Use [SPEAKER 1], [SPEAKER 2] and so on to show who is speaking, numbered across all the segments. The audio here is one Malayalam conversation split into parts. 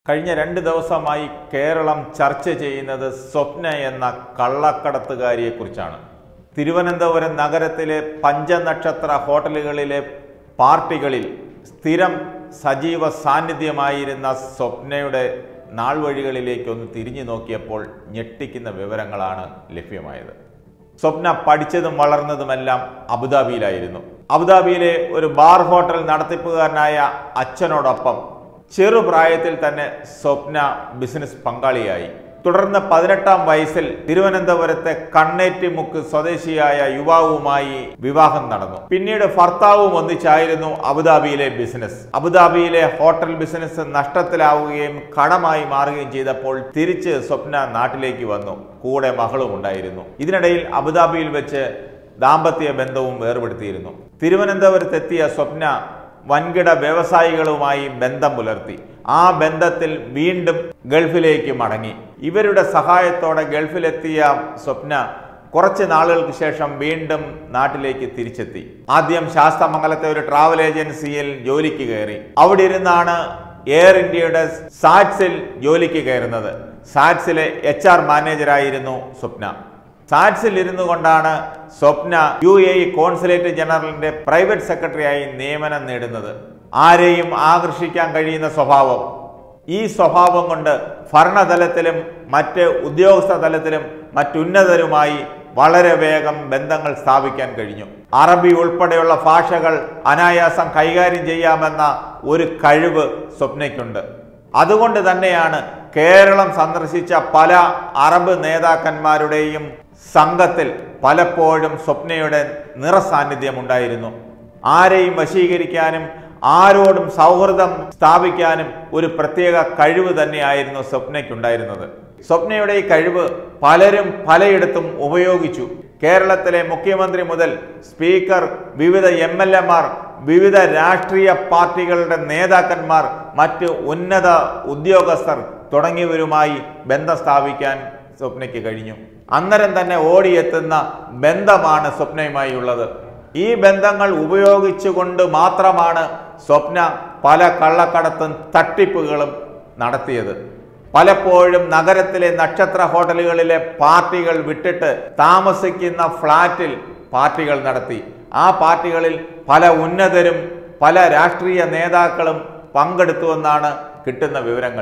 [SPEAKER 1] കഴിഞ്ഞ രണ്ട് ദിവസമായി കേരളം ചർച്ച ചെയ്യുന്നത് സ്വപ്ന എന്ന കള്ളക്കടത്തുകാരിയെക്കുറിച്ചാണ് തിരുവനന്തപുരം നഗരത്തിലെ പഞ്ചനക്ഷത്ര ഹോട്ടലുകളിലെ പാർട്ടികളിൽ സ്ഥിരം സജീവ സാന്നിധ്യമായിരുന്ന സ്വപ്നയുടെ നാൾ വഴികളിലേക്കൊന്ന് തിരിഞ്ഞു നോക്കിയപ്പോൾ ഞെട്ടിക്കുന്ന വിവരങ്ങളാണ് ലഭ്യമായത് സ്വപ്ന പഠിച്ചതും വളർന്നതുമെല്ലാം അബുദാബിയിലായിരുന്നു അബുദാബിയിലെ ഒരു ബാർ ഹോട്ടൽ നടത്തിപ്പുകാരനായ അച്ഛനോടൊപ്പം ചെറുപ്രായത്തിൽ തന്നെ സ്വപ്ന ബിസിനസ് പങ്കാളിയായി തുടർന്ന് പതിനെട്ടാം വയസ്സിൽ തിരുവനന്തപുരത്തെ കണ്ണേറ്റിമുക്ക് സ്വദേശിയായ യുവാവുമായി വിവാഹം നടന്നു പിന്നീട് ഭർത്താവും ഒന്നിച്ചായിരുന്നു അബുദാബിയിലെ ബിസിനസ് അബുദാബിയിലെ ഹോട്ടൽ ബിസിനസ് നഷ്ടത്തിലാവുകയും കടമായി മാറുകയും ചെയ്തപ്പോൾ തിരിച്ച് സ്വപ്ന നാട്ടിലേക്ക് വന്നു കൂടെ മകളും ഉണ്ടായിരുന്നു ഇതിനിടയിൽ അബുദാബിയിൽ വെച്ച് ദാമ്പത്യ ബന്ധവും വേർപെടുത്തിയിരുന്നു തിരുവനന്തപുരത്തെത്തിയ സ്വപ്ന വൻകിട വ്യവസായികളുമായി ബന്ധം പുലർത്തി ആ ബന്ധത്തിൽ വീണ്ടും ഗൾഫിലേക്ക് മടങ്ങി ഇവരുടെ സഹായത്തോടെ ഗൾഫിലെത്തിയ സ്വപ്ന കുറച്ച് നാളുകൾക്ക് ശേഷം വീണ്ടും നാട്ടിലേക്ക് തിരിച്ചെത്തി ആദ്യം ശാസ്തമംഗലത്തെ ഒരു ട്രാവൽ ഏജൻസിയിൽ ജോലിക്ക് കയറി അവിടെ ഇരുന്നാണ് എയർ ഇന്ത്യയുടെ സാറ്റ്സിൽ ജോലിക്ക് കയറുന്നത് സാറ്റ്സിലെ എച്ച് ആർ മാനേജറായിരുന്നു സ്വപ്ന സാറ്റ്സിൽ ഇരുന്നു കൊണ്ടാണ് Swapna U A E consulate ജനറലിന്റെ പ്രൈവറ്റ് സെക്രട്ടറിയായി നിയമനം നേടുന്നത് ആരെയും ആകർഷിക്കാൻ കഴിയുന്ന സ്വഭാവം ഈ സ്വഭാവം കൊണ്ട് ഭരണതലത്തിലും മറ്റ് ഉദ്യോഗസ്ഥ തലത്തിലും മറ്റുന്നതരുമായി വളരെ വേഗം ബന്ധങ്ങൾ സ്ഥാപിക്കാൻ കഴിഞ്ഞു അറബി ഉൾപ്പെടെയുള്ള ഭാഷകൾ അനായാസം കൈകാര്യം ചെയ്യാമെന്ന ഒരു കഴിവ് സ്വപ്നയ്ക്കുണ്ട് അതുകൊണ്ട് തന്നെയാണ് കേരളം സന്ദർശിച്ച പല അറബ് നേതാക്കന്മാരുടെയും സംഘത്തിൽ പലപ്പോഴും സ്വപ്നയുടെ നിറസാന്നിധ്യം ഉണ്ടായിരുന്നു ആരെയും വശീകരിക്കാനും ആരോടും സൗഹൃദം സ്ഥാപിക്കാനും ഒരു പ്രത്യേക കഴിവ് തന്നെയായിരുന്നു സ്വപ്നയ്ക്കുണ്ടായിരുന്നത് സ്വപ്നയുടെ ഈ കഴിവ് പലരും പലയിടത്തും ഉപയോഗിച്ചു കേരളത്തിലെ മുഖ്യമന്ത്രി മുതൽ സ്പീക്കർ വിവിധ എം എൽ എമാർ വിവിധ രാഷ്ട്രീയ പാർട്ടികളുടെ നേതാക്കന്മാർ മറ്റ് ഉന്നത ഉദ്യോഗസ്ഥർ തുടങ്ങിയവരുമായി ബന്ധം സ്ഥാപിക്കാൻ സ്വപ്നയ്ക്ക് കഴിഞ്ഞു അന്നേരം തന്നെ ഓടിയെത്തുന്ന ബന്ധമാണ് സ്വപ്നയുമായി ഉള്ളത് ഈ ബന്ധങ്ങൾ ഉപയോഗിച്ചുകൊണ്ട് മാത്രമാണ് സ്വപ്ന പല കള്ളക്കടത്തും തട്ടിപ്പുകളും നടത്തിയത് പലപ്പോഴും നഗരത്തിലെ നക്ഷത്ര ഹോട്ടലുകളിലെ പാർട്ടികൾ വിട്ടിട്ട് താമസിക്കുന്ന ഫ്ളാറ്റിൽ പാർട്ടികൾ നടത്തി ആ പാർട്ടികളിൽ പല ഉന്നതരും പല രാഷ്ട്രീയ നേതാക്കളും പങ്കെടുത്തുവെന്നാണ് കിട്ടുന്ന വിവരങ്ങൾ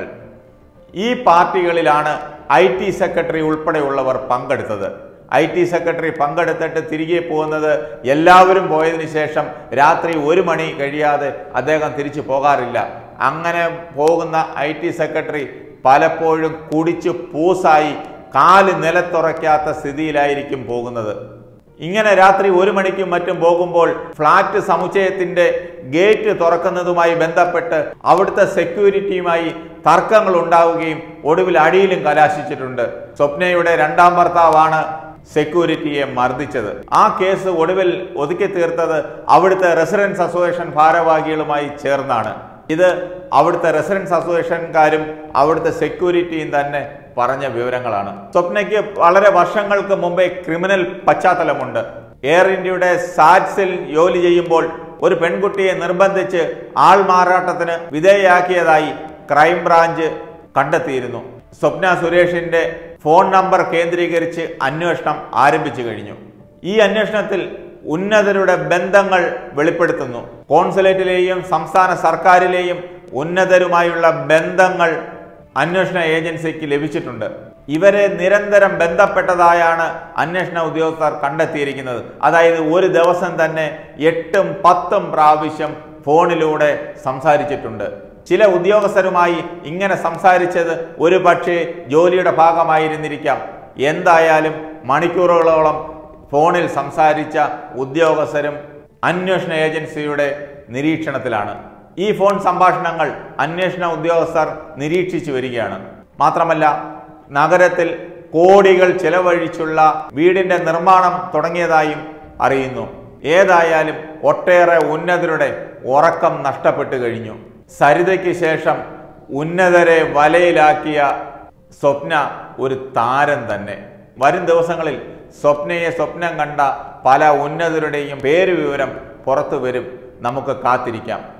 [SPEAKER 1] ഈ പാർട്ടികളിലാണ് ഐ ടി സെക്രട്ടറി ഉൾപ്പെടെയുള്ളവർ പങ്കെടുത്തത് ഐ ടി സെക്രട്ടറി പങ്കെടുത്തിട്ട് തിരികെ പോകുന്നത് എല്ലാവരും പോയതിനു ശേഷം രാത്രി ഒരു മണി കഴിയാതെ അദ്ദേഹം തിരിച്ചു പോകാറില്ല അങ്ങനെ പോകുന്ന ഐ ടി സെക്രട്ടറി പലപ്പോഴും കുടിച്ച് പൂസായി കാല് നിലത്തുറയ്ക്കാത്ത സ്ഥിതിയിലായിരിക്കും പോകുന്നത് ഇങ്ങനെ രാത്രി ഒരു മണിക്കും മറ്റും പോകുമ്പോൾ ഫ്ളാറ്റ് സമുച്ചയത്തിന്റെ ഗേറ്റ് തുറക്കുന്നതുമായി ബന്ധപ്പെട്ട് അവിടുത്തെ സെക്യൂരിറ്റിയുമായി തർക്കങ്ങൾ ഉണ്ടാവുകയും ഒടുവിൽ അടിയിലും കലാശിച്ചിട്ടുണ്ട് സ്വപ്നയുടെ രണ്ടാം ഭർത്താവാണ് സെക്യൂരിറ്റിയെ മർദ്ദിച്ചത് ആ കേസ് ഒടുവിൽ ഒതുക്കി തീർത്തത് അവിടുത്തെ റെസിഡൻസ് അസോസിയേഷൻ ഭാരവാഹികളുമായി ചേർന്നാണ് ഇത് അവിടുത്തെ റെസിഡൻസ് അസോസിയേഷൻകാരും അവിടുത്തെ സെക്യൂരിറ്റിയും തന്നെ പറഞ്ഞ വിവരങ്ങളാണ് സ്വപ്നയ്ക്ക് വളരെ വർഷങ്ങൾക്ക് മുമ്പേ ക്രിമിനൽ പശ്ചാത്തലമുണ്ട് എയർ ഇന്ത്യയുടെ സാറ്റ്സിൽ ജോലി ചെയ്യുമ്പോൾ ഒരു പെൺകുട്ടിയെ നിർബന്ധിച്ച് ആൾമാറാട്ടത്തിന് വിധേയയാക്കിയതായി ക്രൈംബ്രാഞ്ച് കണ്ടെത്തിയിരുന്നു സ്വപ്ന സുരേഷിന്റെ ഫോൺ നമ്പർ കേന്ദ്രീകരിച്ച് അന്വേഷണം ആരംഭിച്ചു കഴിഞ്ഞു ഈ അന്വേഷണത്തിൽ ഉന്നതരുടെ ബന്ധങ്ങൾ വെളിപ്പെടുത്തുന്നു കോൺസുലേറ്റിലെയും സംസ്ഥാന സർക്കാരിലെയും ഉന്നതരുമായുള്ള ബന്ധങ്ങൾ അന്വേഷണ ഏജൻസിക്ക് ലഭിച്ചിട്ടുണ്ട് ഇവരെ നിരന്തരം ബന്ധപ്പെട്ടതായാണ് അന്വേഷണ ഉദ്യോഗസ്ഥർ കണ്ടെത്തിയിരിക്കുന്നത് അതായത് ഒരു ദിവസം തന്നെ എട്ടും പത്തും പ്രാവശ്യം ഫോണിലൂടെ സംസാരിച്ചിട്ടുണ്ട് ചില ഉദ്യോഗസ്ഥരുമായി ഇങ്ങനെ സംസാരിച്ചത് ഒരു പക്ഷേ ജോലിയുടെ ഭാഗമായിരുന്നിരിക്കാം എന്തായാലും മണിക്കൂറുകളോളം ഫോണിൽ സംസാരിച്ച ഉദ്യോഗസ്ഥരും അന്വേഷണ ഏജൻസിയുടെ നിരീക്ഷണത്തിലാണ് ഈ ഫോൺ സംഭാഷണങ്ങൾ അന്വേഷണ ഉദ്യോഗസ്ഥർ നിരീക്ഷിച്ചു വരികയാണ് മാത്രമല്ല നഗരത്തിൽ കോടികൾ ചെലവഴിച്ചുള്ള വീടിന്റെ നിർമ്മാണം തുടങ്ങിയതായും അറിയുന്നു ഏതായാലും ഒട്ടേറെ ഉന്നതരുടെ ഉറക്കം നഷ്ടപ്പെട്ടു കഴിഞ്ഞു സരിതയ്ക്ക് ശേഷം ഉന്നതരെ വലയിലാക്കിയ സ്വപ്ന ഒരു താരം തന്നെ വരും ദിവസങ്ങളിൽ സ്വപ്നയെ സ്വപ്നം കണ്ട പല ഉന്നതരുടെയും പേര് വിവരം പുറത്തു വരും നമുക്ക് കാത്തിരിക്കാം